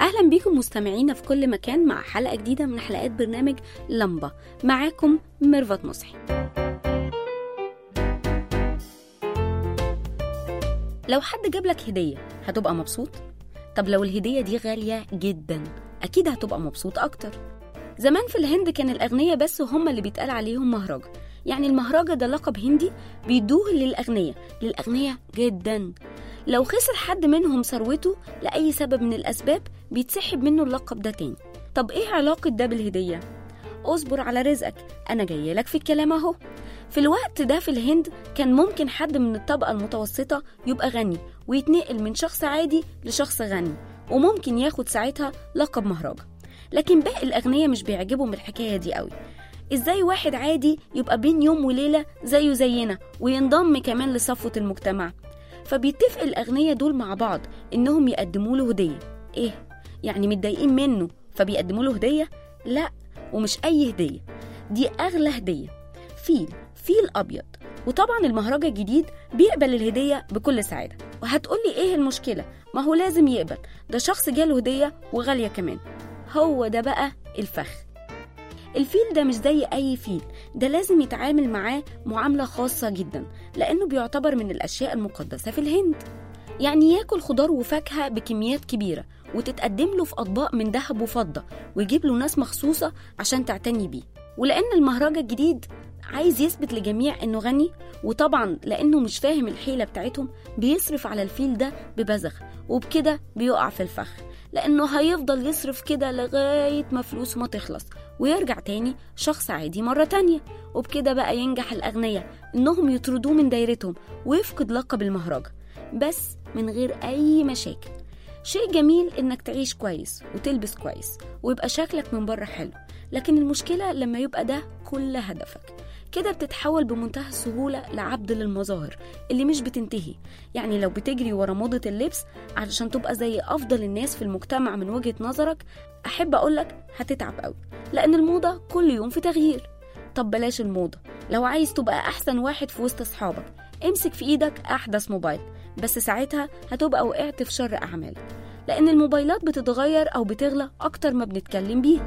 أهلا بيكم مستمعينا في كل مكان مع حلقة جديدة من حلقات برنامج لمبة معاكم ميرفت مصحي لو حد جاب لك هدية هتبقى مبسوط؟ طب لو الهدية دي غالية جدا أكيد هتبقى مبسوط أكتر زمان في الهند كان الأغنياء بس هم اللي بيتقال عليهم مهرجة يعني المهرجة ده لقب هندي بيدوه للأغنياء للأغنياء جدا لو خسر حد منهم ثروته لأي سبب من الأسباب بيتسحب منه اللقب ده تاني طب إيه علاقة ده بالهدية؟ اصبر على رزقك أنا جاية لك في الكلام أهو في الوقت ده في الهند كان ممكن حد من الطبقة المتوسطة يبقى غني ويتنقل من شخص عادي لشخص غني وممكن ياخد ساعتها لقب مهرجة لكن باقي الأغنياء مش بيعجبهم الحكاية دي قوي ازاي واحد عادي يبقى بين يوم وليلة زيه زينا وينضم كمان لصفوة المجتمع فبيتفق الأغنياء دول مع بعض إنهم يقدموا له هدية إيه؟ يعني متضايقين منه فبيقدموا له هدية؟ لا ومش أي هدية دي أغلى هدية فيل فيل أبيض وطبعا المهرجة الجديد بيقبل الهدية بكل سعادة وهتقولي إيه المشكلة؟ ما هو لازم يقبل ده شخص جاله هدية وغالية كمان هو ده بقى الفخ الفيل ده مش زي أي فيل ده لازم يتعامل معاه معاملة خاصة جدا لأنه بيعتبر من الأشياء المقدسة في الهند يعني ياكل خضار وفاكهة بكميات كبيرة وتتقدم له في أطباق من ذهب وفضة ويجيب له ناس مخصوصة عشان تعتني بيه ولأن المهرجة الجديد عايز يثبت لجميع انه غني وطبعا لانه مش فاهم الحيله بتاعتهم بيصرف على الفيل ده ببذخ وبكده بيقع في الفخ لانه هيفضل يصرف كده لغايه ما فلوسه ما تخلص ويرجع تاني شخص عادي مرة تانية وبكده بقى ينجح الأغنياء إنهم يطردوه من دايرتهم ويفقد لقب المهرجة بس من غير أي مشاكل شيء جميل إنك تعيش كويس وتلبس كويس ويبقى شكلك من بره حلو لكن المشكلة لما يبقى ده كل هدفك كده بتتحول بمنتهى السهولة لعبد للمظاهر اللي مش بتنتهي يعني لو بتجري ورا موضة اللبس علشان تبقى زي أفضل الناس في المجتمع من وجهة نظرك أحب أقولك هتتعب قوي لأن الموضة كل يوم في تغيير طب بلاش الموضة لو عايز تبقى أحسن واحد في وسط أصحابك امسك في إيدك أحدث موبايل بس ساعتها هتبقى وقعت في شر أعمالك لأن الموبايلات بتتغير أو بتغلى أكتر ما بنتكلم بيها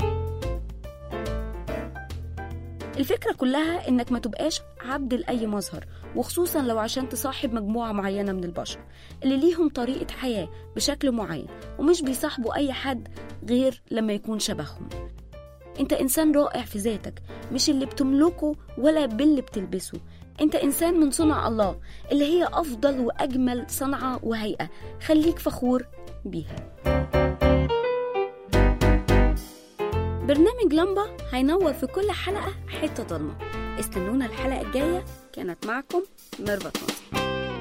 الفكرة كلها إنك ما تبقاش عبد لأي مظهر وخصوصا لو عشان تصاحب مجموعة معينة من البشر اللي ليهم طريقة حياة بشكل معين ومش بيصاحبوا أي حد غير لما يكون شبههم انت انسان رائع في ذاتك مش اللي بتملكه ولا باللي بتلبسه انت انسان من صنع الله اللي هي افضل واجمل صنعه وهيئه خليك فخور بيها برنامج لمبة هينور في كل حلقة حتة ضلمة استنونا الحلقة الجاية كانت معكم ميرفت نصر